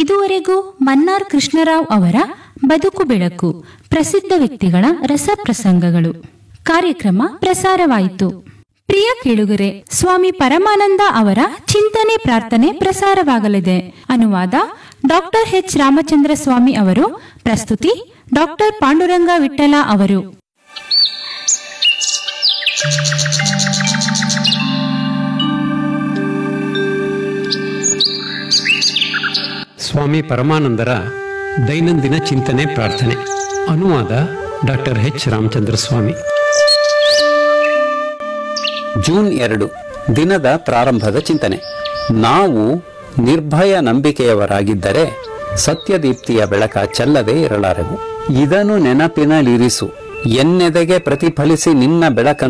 ಇದುವರೆಗೂ ಮನ್ನಾರ್ ಕೃಷ್ಣರಾವ್ ಅವರ ಬದುಕು ಬೆಳಕು ಪ್ರಸಿದ್ಧ ವ್ಯಕ್ತಿಗಳ ರಸಪ್ರಸಂಗಗಳು ಕಾರ್ಯಕ್ರಮ ಪ್ರಸಾರವಾಯಿತು ಪ್ರಿಯ ಕೇಳುಗರೆ ಸ್ವಾಮಿ ಪರಮಾನಂದ ಅವರ ಚಿಂತನೆ ಪ್ರಾರ್ಥನೆ ಪ್ರಸಾರವಾಗಲಿದೆ ಅನುವಾದ ಡಾಕ್ಟರ್ ಎಚ್ ರಾಮಚಂದ್ರ ಸ್ವಾಮಿ ಅವರು ಪ್ರಸ್ತುತಿ ಡಾಕ್ಟರ್ ಪಾಂಡುರಂಗ ವಿಠಲ ಅವರು ಸ್ವಾಮಿ ಪರಮಾನಂದರ ದೈನಂದಿನ ಚಿಂತನೆ ಪ್ರಾರ್ಥನೆ ಅನುವಾದ doctor H Ramachandra Swamy June ಎರಡು ದಿನದ ಪ್ರಾರಂಭದ ಚಿಂತನೆ ನಾವು ನಿರ್ಭಯ ನಂಬಿಕೆಯವರಾಗಿದ್ದರೆ ಸತ್ಯದೀಪ್ತಿಯ ಬೆಳಕ ಚೆಲ್ಲದೆ ಇರಲಾರೆವು ಇದನ್ನು ನೆನಪಿನಲ್ಲಿರಿಸು ಎನ್ನೆದೆಗೆ ಪ್ರತಿಫಲಿಸಿ ನಿನ್ನ ಬೆಳಕನ್ನು